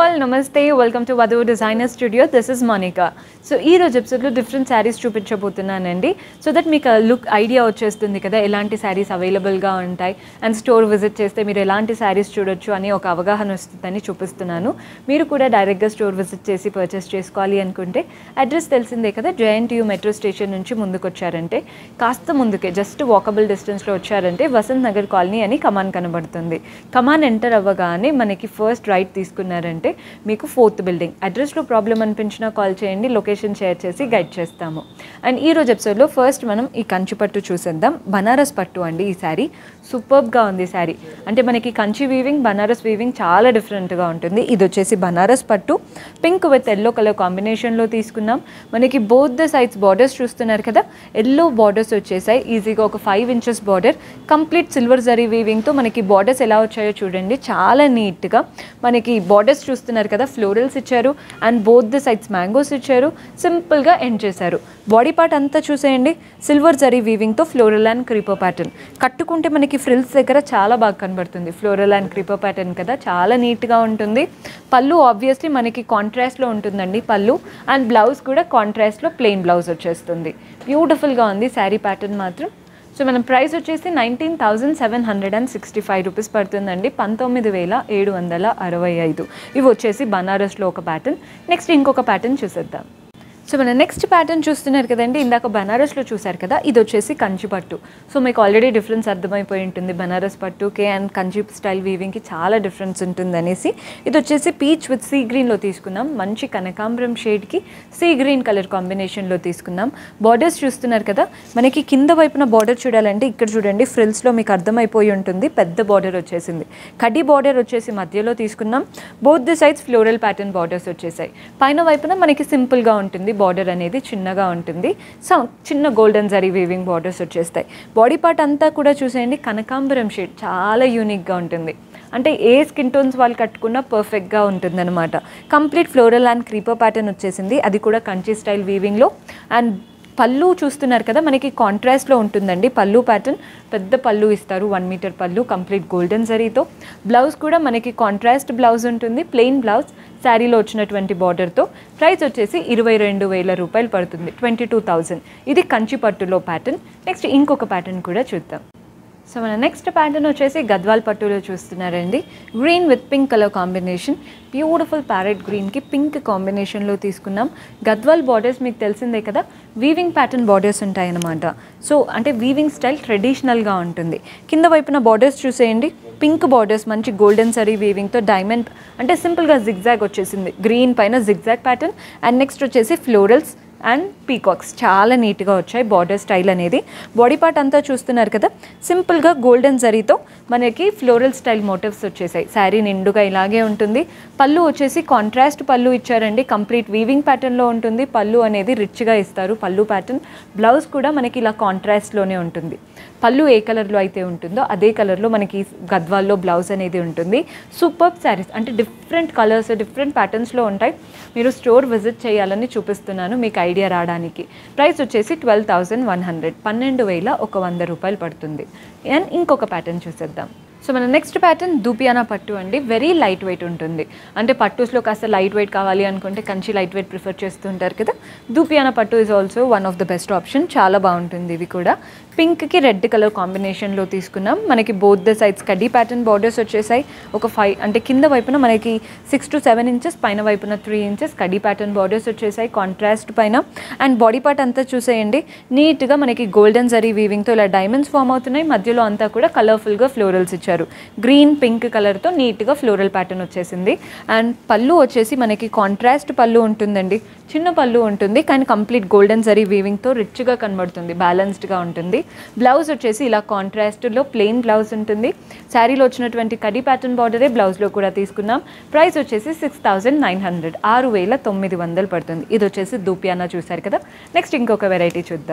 all నమస్తే welcome to Vadhuvu designer studio this is Monica so ఈ రోజు ఎపిసోడ్లో డిఫరెంట్ శారీస్ చూపించబోతున్నానండి సో దట్ మీకు లుక్ ఐడియా వచ్చేస్తుంది కదా ఎలాంటి శారీస్ అవైలబుల్గా ఉంటాయి అండ్ స్టోర్ విజిట్ చేస్తే మీరు ఎలాంటి శారీస్ చూడొచ్చు అని ఒక అవగాహన వస్తుందని చూపిస్తున్నాను మీరు కూడా డైరెక్ట్గా స్టోర్ విజిట్ చేసి పర్చేస్ చేసుకోవాలి అనుకుంటే అడ్రస్ తెలిసిందే కదా జేఎన్టీయూ మెట్రో స్టేషన్ నుంచి ముందుకు వచ్చారంటే కాస్త ముందుకే జస్ట్ వాకబుల్ డిస్టెన్స్లో వచ్చారంటే వసంత్ నగర్ కాలనీ అని కమాన్ కనబడుతుంది కమాన్ ఎంటర్ అవ్వగానే మనకి ఫస్ట్ రైట్ తీసుకున్నారంటే మీకు ఫోర్త్ బిల్డింగ్ అడ్రస్లో ప్రాబ్లం అనిపించినా కాల్ చేయండి లొకేషన్ షేర్ చేసి గైడ్ చేస్తాము అండ్ ఈ రోజు ఎపిసోడ్లో ఫస్ట్ మనం ఈ కంచి పట్టు చూసేద్దాం బనారస్ పట్టు అండి ఈ శారీ సూపర్గా ఉంది శారీ అంటే మనకి కంచి వీవింగ్ బనారస్ వీవింగ్ చాలా డిఫరెంట్గా ఉంటుంది ఇది వచ్చేసి బనారస్ పట్టు పింక్ విత్ ఎల్లో కలర్ కాంబినేషన్లో తీసుకున్నాం మనకి బోత్ ద సైడ్స్ బార్డర్స్ చూస్తున్నారు కదా ఎల్లో బార్డర్స్ వచ్చేసాయి ఈజీగా ఒక five inches border complete silver zari వీవింగ్తో మనకి బార్డర్స్ ఎలా వచ్చాయో చూడండి చాలా నీట్గా మనకి బార్డర్స్ చూస్తున్నారు కదా ఫ్లోరల్స్ ఇచ్చారు and both the sides mangoes ఇచ్చారు సింపుల్గా ఎండ్ చేశారు బాడీ పార్ట్ అంతా చూసేయండి సిల్వర్ జరీ వీవింగ్తో ఫ్లోరల్ అండ్ క్రీపర్ ప్యాటర్న్ కట్టుకుంటే మనకి ఫ్రిల్స్ దగ్గర చాలా బాగా కనబడుతుంది ఫ్లోరల్ అండ్ క్రీపర్ ప్యాటర్న్ కదా చాలా నీట్గా ఉంటుంది పళ్ళు ఆబ్వియస్లీ మనకి కాంట్రాస్ట్లో ఉంటుందండి పళ్ళు అండ్ బ్లౌజ్ కూడా కాంట్రాస్ట్లో ప్లెయిన్ బ్లౌజ్ వచ్చేస్తుంది బ్యూటిఫుల్గా ఉంది శారీ ప్యాటర్న్ మాత్రం సో మనం ప్రైస్ వచ్చేసి nineteen thousand seven hundred and sixty five rupees పడుతుందండి పంతొమ్మిది వేల ఏడు వందల అరవై ఐదు ఇవి వచ్చేసి బనారస్లో ఒక ప్యాటర్న్ నెక్స్ట్ ఇంకొక ప్యాటర్న్ చూసేద్దాం సో మన నెక్స్ట్ ప్యాటర్న్ చూస్తున్నారు కదండి ఇందాక బనారస్లో చూసారు కదా ఇది వచ్చేసి కంచి పట్టు సో మీకు ఆల్రెడీ డిఫరెన్స్ అర్థమైపోయి ఉంటుంది బనారస్ పట్టుకి అండ్ కంచి స్టైల్ వీవింగ్కి చాలా డిఫరెన్స్ ఉంటుంది అనేసి ఇది వచ్చేసి పీచ్ విత్ సీ గ్రీన్లో తీసుకున్నాం మంచి కనకాంబరం షేడ్కి సీ గ్రీన్ కలర్ కాంబినేషన్లో తీసుకున్నాం బార్డర్స్ చూస్తున్నారు కదా మనకి కింద వైపున బార్డర్ చూడాలంటే ఇక్కడ చూడండి ఫ్రిల్స్లో మీకు అర్థమైపోయి ఉంటుంది పెద్ద బార్డర్ వచ్చేసింది కడి బార్డర్ వచ్చేసి మధ్యలో తీసుకున్నాం both the sides floral pattern borders వచ్చేసాయి పైన వైపున మనకి సింపుల్గా ఉంటుంది బార్డర్ అనేది చిన్నగా ఉంటుంది సో చిన్న గోల్డెన్ జరీ వీవింగ్ బార్డర్స్ వచ్చేస్తాయి బాడీ పార్ట్ అంతా కూడా చూసేయండి కనకాంబరం షేడ్ చాలా యూనిక్గా ఉంటుంది అంటే ఏ స్కిన్ టోన్స్ వాళ్ళు కట్టుకున్నా పర్ఫెక్ట్గా ఉంటుందన్నమాట complete floral and creeper pattern వచ్చేసింది అది కూడా కంచి స్టైల్ వీవింగ్లో అండ్ పళ్ళు చూస్తున్నారు కదా మనకి కాంట్రాస్ట్లో ఉంటుందండి పళ్ళు ప్యాటర్న్ పెద్ద పళ్ళు ఇస్తారు వన్ మీటర్ పళ్ళు కంప్లీట్ గోల్డెన్ జరీతో బ్లౌజ్ కూడా మనకి కాంట్రాస్ట్ బ్లౌజ్ ఉంటుంది ప్లెయిన్ బ్లౌజ్ శారీలో వచ్చినటువంటి బార్డర్తో ప్రైస్ వచ్చేసి ఇరవై రెండు వేల రూపాయలు పడుతుంది ట్వంటీ టూ థౌజండ్ ఇది కంచి పట్టులో ప్యాటర్న్ నెక్స్ట్ ఇంకొక ప్యాటర్న్ కూడా చూద్దాం సో మన నెక్స్ట్ ప్యాటర్న్ వచ్చేసి గద్వాల్ పట్టులో చూస్తున్నారండి green with pink colour combination beautiful parrot గ్రీన్కి పింక్ కాంబినేషన్లో తీసుకున్నాం గద్వాల్ బార్డర్స్ మీకు తెలిసిందే కదా వీవింగ్ ప్యాటర్న్ బార్డర్స్ ఉంటాయన్నమాట సో అంటే వీవింగ్ స్టైల్ ట్రెడిషనల్గా ఉంటుంది కింద వైపున బార్డర్స్ చూసేయండి పింక్ బార్డర్స్ మంచి గోల్డెన్ సరీ వీవింగ్తో డైమండ్ అంటే సింపుల్గా జిగ్జాగ్ వచ్చేసింది గ్రీన్ పైన జిగ్జాగ్ ప్యాటర్న్ అండ్ నెక్స్ట్ వచ్చేసి ఫ్లోరల్స్ అండ్ పీకాక్స్ చాలా నీట్గా వచ్చాయి బార్డర్ స్టైల్ అనేది బాడీ పార్ట్ అంతా చూస్తున్నారు కదా సింపుల్గా గోల్డెన్ జరీతో మనకి ఫ్లోరల్ స్టైల్ మోటివ్స్ వచ్చేసాయి శారీ నిండుగా ఇలాగే ఉంటుంది పళ్ళు వచ్చేసి కాంట్రాస్ట్ పళ్ళు ఇచ్చారండి కంప్లీట్ వీవింగ్ ప్యాటర్న్లో ఉంటుంది పళ్ళు అనేది రిచ్గా ఇస్తారు పళ్ళు ప్యాటర్న్ బ్లౌజ్ కూడా మనకి ఇలా కాంట్రాస్ట్లోనే ఉంటుంది పళ్ళు ఏ కలర్లో అయితే ఉంటుందో అదే కలర్లో మనకి గద్వాల్లో బ్లౌజ్ అనేది ఉంటుంది సూపర్ శారీస్ అంటే డిఫరెంట్ కలర్స్ డిఫరెంట్ ప్యాటర్న్స్లో ఉంటాయి మీరు స్టోర్ విజిట్ చేయాలని చూపిస్తున్నాను మీకు ఐడియా రావడానికి ప్రైస్ వచ్చేసి ట్వెల్వ్ థౌజండ్ వన్ హండ్రెడ్ పన్నెండు వేల ఒక వంద రూపాయలు పడుతుంది అండ్ ఇంకొక ప్యాటర్న్ చూసేద్దాం సో మన నెక్స్ట్ ప్యాటర్న్ దూపియానా పట్టు అండి వెరీ లైట్ వెయిట్ ఉంటుంది అంటే పట్టుస్లో కాస్త లైట్ వెయిట్ కావాలి అనుకుంటే కంచి లైట్ వెయిట్ ప్రిఫర్ చేస్తుంటారు కదా దూపియానా పట్టు is also one of the best option చాలా బాగుంటుంది ఇవి కూడా పింక్కి రెడ్ కలర్ కాంబినేషన్లో తీసుకున్నాం మనకి బోత్ ద సైడ్స్ కడ్డీ ప్యాటర్న్ బార్డర్స్ వచ్చేసాయి ఒక ఫైవ్ అంటే కింద వైపున మనకి సిక్స్ టు సెవెన్ ఇంచెస్ పైన వైపున త్రీ ఇంచెస్ కడ్డీ ప్యాటర్న్ బార్డర్స్ వచ్చేసాయి కాంట్రాస్ట్ పైన అండ్ బాడీ పార్ట్ అంతా చూసేయండి నీట్గా మనకి గోల్డెన్ జరీ వీవింగ్తో ఇలా డైమండ్స్ ఫామ్ అవుతున్నాయి మధ్యలో అంతా కూడా కలర్ఫుల్గా ఫ్లోరల్స్ ఇచ్చారు గ్రీన్ పింక్ కలర్తో నీట్గా ఫ్లోరల్ ప్యాటర్న్ వచ్చేసింది అండ్ పళ్ళు వచ్చేసి మనకి కాంట్రాస్ట్ పళ్ళు ఉంటుందండి చిన్న పళ్ళు ఉంటుంది కానీ కంప్లీట్ గోల్డెన్ జరీ వీవింగ్తో రిచ్గా కనబడుతుంది బ్యాలెన్స్డ్గా ఉంటుంది బ్లౌజ్ వచ్చేసి ఇలా కాంట్రాస్ట్లో ప్లెయిన్ బ్లౌజ్ ఉంటుంది శారీలో వచ్చినటువంటి కడి ప్యాటర్న్ బార్డరే బ్లౌజ్లో కూడా తీసుకున్నాం ప్రైస్ వచ్చేసి సిక్స్ థౌజండ్ నైన్ హండ్రెడ్ ఆరు వేల తొమ్మిది వందలు పడుతుంది ఇది వచ్చేసి దూపియానా చూసారు కదా నెక్స్ట్ ఇంకొక వెరైటీ చూద్దాం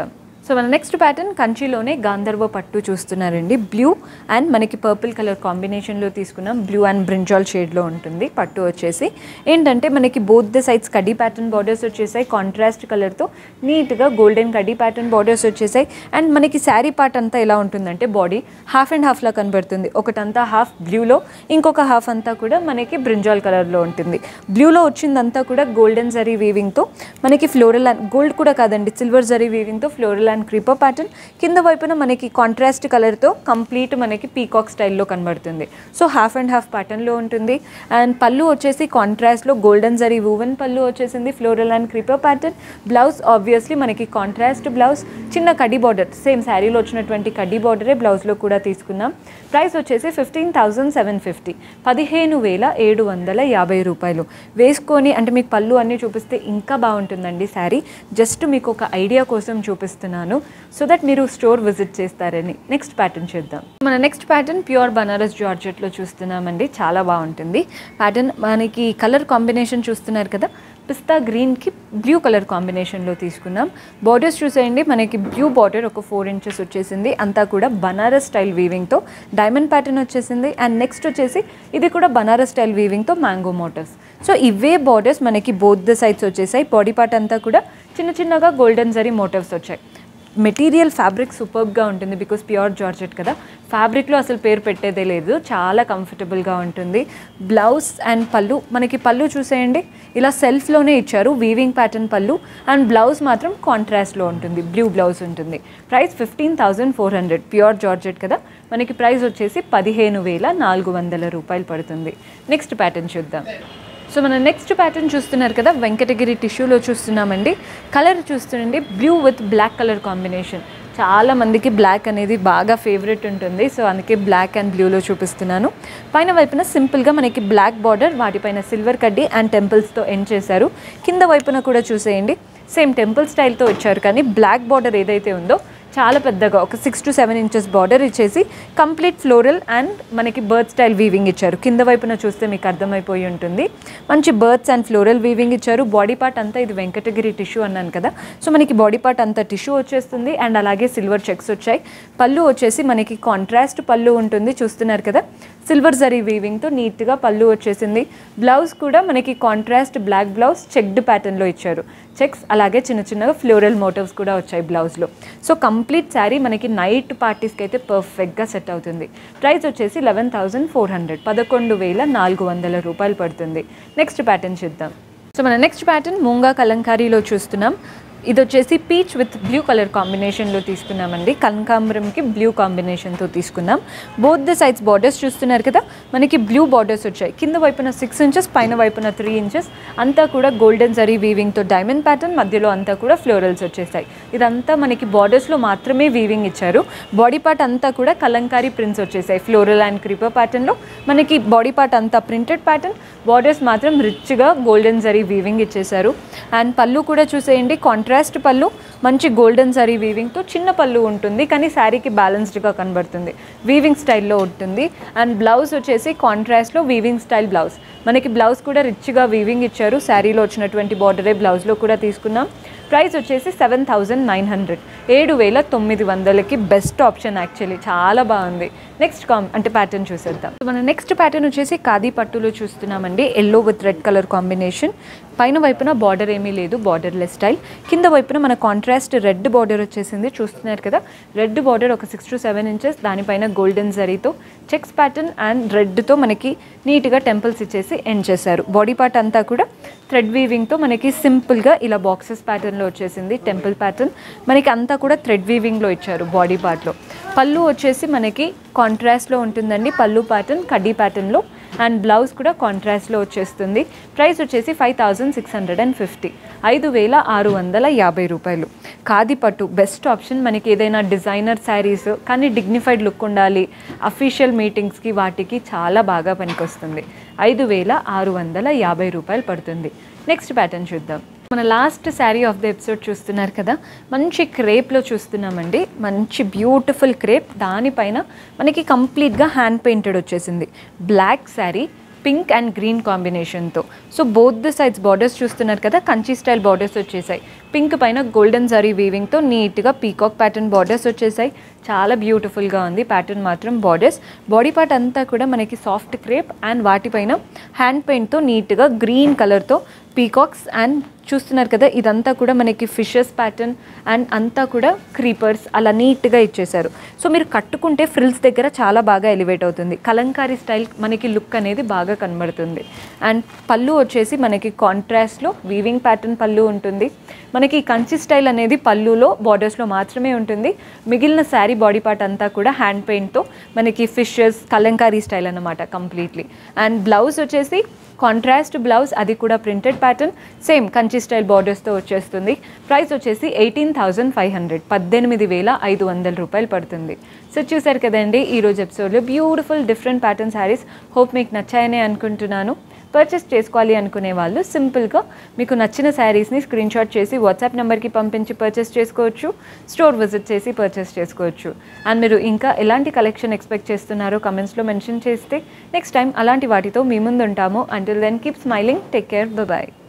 సో మన నెక్స్ట్ ప్యాటర్న్ కంచిలోనే గాంధర్వ పట్టు చూస్తున్నారండి బ్లూ అండ్ మనకి పర్పుల్ కలర్ కాంబినేషన్లో తీసుకున్నాం బ్లూ అండ్ బ్రింజాల్ షేడ్లో ఉంటుంది పట్టు వచ్చేసి ఏంటంటే మనకి బోత్ ద సైడ్స్ కడ్డీ ప్యాటర్న్ బార్డర్స్ వచ్చేసాయి కాంట్రాస్ట్ కలర్తో నీట్గా గోల్డెన్ కడ్డీ ప్యాటర్న్ బార్డర్స్ వచ్చేసాయి అండ్ మనకి శారీ పార్ట్ అంతా ఎలా ఉంటుందంటే బాడీ హాఫ్ అండ్ హాఫ్లా కనబడుతుంది ఒకటంతా హాఫ్ బ్లూలో ఇంకొక హాఫ్ అంతా కూడా మనకి బ్రింజాల్ కలర్లో ఉంటుంది బ్లూలో వచ్చిందంతా కూడా గోల్డెన్ జరీ వీవింగ్తో మనకి ఫ్లోరల్ అండ్ గోల్డ్ కూడా కాదండి సిల్వర్ జరీ వీవింగ్తో ఫ్లోరల్ అండ్ క్రీపర్ ప్యాటర్న్ కింద వైపున మనకి కాంట్రాస్ట్ కలర్తో కంప్లీట్ మనకి పీకాక్ స్టైల్లో కనబడుతుంది సో హాఫ్ అండ్ హాఫ్ ప్యాటర్న్లో ఉంటుంది అండ్ పళ్ళు వచ్చేసి కాంట్రాస్ట్లో గోల్డెన్ జరీ వూవెన్ పళ్ళు వచ్చేసింది floral and creeper pattern blouse obviously మనకి కాంట్రాస్ట్ బ్లౌజ్ చిన్న కడ్డీ బార్డర్ సేమ్ శారీలో వచ్చినటువంటి కడ్డీ బార్డరే బ్లౌజ్లో కూడా తీసుకున్నాం ప్రైస్ వచ్చేసి ఫిఫ్టీన్ థౌజండ్ సెవెన్ ఫిఫ్టీ పదిహేను వేల ఏడు వందల యాభై రూపాయలు వేసుకొని అంటే మీకు పళ్ళు అన్నీ చూపిస్తే ఇంకా బాగుంటుందండి శారీ జస్ట్ మీకు ఒక ఐడియా కోసం చూపిస్తున్నాను సో దట్ మీరు స్టోర్ విజిట్ చేస్తారని నెక్స్ట్ ప్యాటర్న్ చూద్దాం మన నెక్స్ట్ ప్యాటర్న్ ప్యూర్ బనారస్ జార్జెట్లో చూస్తున్నామండి చాలా బాగుంటుంది ప్యాటర్న్ మనకి కలర్ కాంబినేషన్ చూస్తున్నారు కదా పిస్తా గ్రీన్కి బ్లూ కలర్ కాంబినేషన్లో తీసుకున్నాం బార్డర్స్ చూసేయండి మనకి బ్లూ బార్డర్ ఒక ఫోర్ ఇంచెస్ వచ్చేసింది అంతా కూడా బనారస్ స్టైల్ వీవింగ్తో డైమండ్ ప్యాటర్న్ వచ్చేసింది అండ్ నెక్స్ట్ వచ్చేసి ఇది కూడా బనారస్ స్టైల్ వీవింగ్తో మ్యాంగో మోటర్స్ సో ఇవే బార్డర్స్ మనకి బోత్ ద సైడ్స్ వచ్చేసాయి బాడీ పార్ట్ అంతా కూడా చిన్న చిన్నగా గోల్డెన్ జరీ మోటివ్స్ వచ్చాయి మెటీరియల్ ఫ్యాబ్రిక్ సూపర్గా ఉంటుంది బికాస్ ప్యూర్ జార్జెట్ కదా ఫ్యాబ్రిక్లో అసలు పేరు పెట్టేదే లేదు చాలా కంఫర్టబుల్గా ఉంటుంది బ్లౌజ్ అండ్ పళ్ళు మనకి పళ్ళు చూసేయండి ఇలా సెల్ఫ్లోనే ఇచ్చారు వీవింగ్ ప్యాటర్న్ పళ్ళు అండ్ బ్లౌజ్ మాత్రం కాంట్రాస్ట్లో ఉంటుంది బ్లూ బ్లౌజ్ ఉంటుంది price fifteen thousand four hundred pure georgette కదా మనకి ప్రైస్ వచ్చేసి పదిహేను వేల నాలుగు వందల రూపాయలు పడుతుంది నెక్స్ట్ ప్యాటర్న్ చూద్దాం సో మన నెక్స్ట్ ప్యాటర్న్ చూస్తున్నారు కదా వెంకటగిరి టిష్యూలో చూస్తున్నామండి కలర్ చూస్తుండండి blue with black colour combination చాలా మందికి బ్లాక్ అనేది బాగా ఫేవరెట్ ఉంటుంది సో అందుకే బ్లాక్ అండ్ బ్లూలో చూపిస్తున్నాను పైన వైపున సింపుల్గా మనకి బ్లాక్ బార్డర్ వాటిపైన సిల్వర్ కడ్డీ అండ్ టెంపుల్స్తో ఎండ్ చేశారు కింద వైపున కూడా చూసేయండి సేమ్ టెంపుల్ స్టైల్తో ఇచ్చారు కానీ బ్లాక్ బార్డర్ ఏదైతే ఉందో చాలా పెద్దగా ఒక six to seven inches border ఇచ్చేసి కంప్లీట్ ఫ్లోరల్ అండ్ మనకి బర్త్ స్టైల్ వీవింగ్ ఇచ్చారు కింద వైపున చూస్తే మీకు అర్థమైపోయి ఉంటుంది మంచి బర్త్స్ అండ్ ఫ్లోరల్ వీవింగ్ ఇచ్చారు బాడీ పార్ట్ అంతా ఇది వెంకటగిరి టిష్యూ అన్నాను కదా సో మనకి బాడీ పార్ట్ అంతా టిష్యూ వచ్చేస్తుంది అండ్ అలాగే సిల్వర్ చెక్స్ వచ్చాయి పళ్ళు వచ్చేసి మనకి కాంట్రాస్ట్ పళ్ళు ఉంటుంది చూస్తున్నారు కదా సిల్వర్ జరీ వీవింగ్తో నీట్గా పళ్ళు వచ్చేసింది బ్లౌజ్ కూడా మనకి కాంట్రాస్ట్ బ్లాక్ బ్లౌజ్ చెక్డ్ ప్యాటర్న్లో ఇచ్చారు చెక్స్ అలాగే చిన్న చిన్నగా ఫ్లోరల్ మోటివ్స్ కూడా వచ్చాయి బ్లౌజ్లో సో కంప్లీట్ శారీ మనకి నైట్ పార్టీస్కి అయితే పర్ఫెక్ట్గా సెట్ అవుతుంది ప్రైస్ వచ్చేసి లెవెన్ థౌజండ్ ఫోర్ హండ్రెడ్ పదకొండు వేల నాలుగు వందల రూపాయలు పడుతుంది నెక్స్ట్ ప్యాటర్న్ చూద్దాం సో మన నెక్స్ట్ ప్యాటర్న్ మూంగా కలంకారీలో చూస్తున్నాం ఇది వచ్చేసి పీచ్ విత్ బ్లూ కలర్ కాంబినేషన్లో తీసుకున్నామండి కనకాంబరంకి బ్లూ కాంబినేషన్తో తీసుకున్నాం బోత్ ద సైడ్స్ బార్డర్స్ చూస్తున్నారు కదా మనకి బ్లూ బార్డర్స్ వచ్చాయి కింద వైపున సిక్స్ ఇంచెస్ పైన వైపున త్రీ ఇంచెస్ అంతా కూడా గోల్డెన్ జరీ వీవింగ్తో డైమండ్ ప్యాటర్న్ మధ్యలో అంతా కూడా ఫ్లోరల్స్ వచ్చేసాయి ఇదంతా మనకి బార్డర్స్లో మాత్రమే వీవింగ్ ఇచ్చారు బాడీ పార్ట్ అంతా కూడా కలంకారీ ప్రింట్స్ వచ్చేసాయి ఫ్లోరల్ అండ్ క్రీపర్ ప్యాటర్న్లో మనకి బాడీ పార్ట్ అంతా ప్రింటెడ్ ప్యాటర్న్ బార్డర్స్ మాత్రం రిచ్గా గోల్డెన్ జరీ వీవింగ్ ఇచ్చేసారు అండ్ పళ్ళు కూడా చూసేయండి కాంట్రాస్ట్ పళ్ళు మంచి గోల్డెన్ జరీ వీవింగ్తో చిన్న పళ్ళు ఉంటుంది కానీ శారీకి బ్యాలెన్స్డ్గా కనబడుతుంది వీవింగ్ స్టైల్లో ఉంటుంది అండ్ బ్లౌజ్ వచ్చేసి కాంట్రాస్ట్లో వీవింగ్ స్టైల్ బ్లౌజ్ మనకి బ్లౌజ్ కూడా రిచ్గా వీవింగ్ ఇచ్చారు శారీలో వచ్చినటువంటి బార్డరే బ్లౌజ్లో కూడా తీసుకున్నాం ప్రైస్ వచ్చేసి సెవెన్ థౌజండ్ నైన్ హండ్రెడ్ ఏడు వేల తొమ్మిది వందలకి బెస్ట్ ఆప్షన్ యాక్చువల్లీ చాలా బాగుంది నెక్స్ట్ కాం అంటే ప్యాటర్న్ చూసేద్దాం మన నెక్స్ట్ ప్యాటర్న్ వచ్చేసి ఖాదీ పట్టులో చూస్తున్నామండి yellow with red colour combination పైన వైపున బార్డర్ ఏమీ లేదు బార్డర్లెస్ స్టైల్ కింద వైపున మన కాంట్రాస్ట్ రెడ్ బార్డర్ వచ్చేసింది చూస్తున్నారు కదా రెడ్ బార్డర్ ఒక సిక్స్ టు సెవెన్ ఇంచెస్ దానిపైన గోల్డెన్ జరీతో చెక్స్ ప్యాటర్న్ అండ్ రెడ్తో మనకి నీట్గా టెంపుల్స్ ఇచ్చేసి ఎండ్ చేశారు బాడీ పార్ట్ అంతా కూడా థ్రెడ్ వీవింగ్తో మనకి సింపుల్గా ఇలా బాక్సెస్ ప్యాటర్న్లో వచ్చేసింది టెంపుల్ ప్యాటర్న్ మనకి అంతా కూడా థ్రెడ్ వీవింగ్లో ఇచ్చారు బాడీ పార్ట్లో పళ్ళు వచ్చేసి మనకి కాంట్రాస్ట్లో ఉంటుందండి పళ్ళు ప్యాటర్న్ కడ్డీ ప్యాటర్న్లో అండ్ బ్లౌజ్ కూడా కాంట్రాస్ట్లో వచ్చేస్తుంది ప్రైస్ వచ్చేసి five thousand six hundred and fifty ఐదు వేల ఆరు వందల యాభై రూపాయలు ఖాదీ పట్టు బెస్ట్ ఆప్షన్ మనకి ఏదైనా డిజైనర్ శారీస్ కానీ డిగ్నిఫైడ్ లుక్ ఉండాలి అఫీషియల్ మీటింగ్స్కి వాటికి చాలా బాగా పనికొస్తుంది ఐదు వేల ఆరు వందల యాభై రూపాయలు పడుతుంది నెక్స్ట్ ప్యాటర్న్ చూద్దాం మన last sari of the episode చూస్తున్నారు కదా మంచి క్రేప్లో చూస్తున్నామండి మంచి బ్యూటిఫుల్ క్రేప్ దానిపైన మనకి కంప్లీట్గా హ్యాండ్ పెయింటెడ్ వచ్చేసింది black sari pink and green కాంబినేషన్తో so both the sides borders చూస్తున్నారు కదా కంచి స్టైల్ బార్డర్స్ వచ్చేసాయి పింక్ పైన గోల్డెన్ జరీ వీవింగ్తో నీట్గా పీకాక్ ప్యాటర్న్ బార్డర్స్ వచ్చేసాయి చాలా బ్యూటిఫుల్గా ఉంది ప్యాటర్న్ మాత్రం బార్డర్స్ బాడీ పార్ట్ అంతా కూడా మనకి సాఫ్ట్ క్రేప్ అండ్ వాటిపైన హ్యాండ్ పెయింట్తో నీట్గా గ్రీన్ కలర్తో పీకాక్స్ అండ్ చూస్తున్నారు కదా ఇదంతా కూడా మనకి ఫిషెస్ ప్యాటర్న్ అండ్ అంతా కూడా క్రీపర్స్ అలా నీట్గా ఇచ్చేశారు సో మీరు కట్టుకుంటే ఫ్రిల్స్ దగ్గర చాలా బాగా ఎలివేట్ అవుతుంది కలంకారీ స్టైల్ మనకి లుక్ అనేది బాగా కనబడుతుంది అండ్ పళ్ళు వచ్చేసి మనకి కాంట్రాస్ట్లో వీవింగ్ ప్యాటర్న్ పళ్ళు ఉంటుంది మనకి కంచి స్టైల్ అనేది పళ్ళులో బార్డర్స్లో మాత్రమే ఉంటుంది మిగిలిన శారీ బాడీ పార్ట్ అంతా కూడా హ్యాండ్ పెయింట్తో మనకి ఫిషెస్ కలంకారీ స్టైల్ అన్నమాట కంప్లీట్లీ అండ్ బ్లౌజ్ వచ్చేసి కాంట్రాస్ట్ బ్లౌజ్ అది కూడా printed pattern same Kanchi style బార్డర్స్తో వచ్చేస్తుంది ప్రైస్ వచ్చేసి ఎయిటీన్ థౌజండ్ ఫైవ్ హండ్రెడ్ పద్దెనిమిది వేల ఐదు వందల రూపాయలు పడుతుంది సో చూసారు కదండి ఈరోజు ఎపిసోడ్లో beautiful different pattern saris hope మీకు నచ్చాయని అనుకుంటున్నాను పర్చేస్ చేసుకోవాలి అనుకునే వాళ్ళు సింపుల్గా మీకు నచ్చిన శారీస్ని స్క్రీన్ షాట్ చేసి వాట్సాప్ నెంబర్కి పంపించి పర్చేస్ చేసుకోవచ్చు స్టోర్ విజిట్ చేసి పర్చేస్ చేసుకోవచ్చు అండ్ మీరు ఇంకా ఎలాంటి కలెక్షన్ ఎక్స్పెక్ట్ చేస్తున్నారో కమెంట్స్లో మెన్షన్ చేస్తే నెక్స్ట్ టైం అలాంటి వాటితో మీ ముందు ఉంటాము until then keep smiling take care bye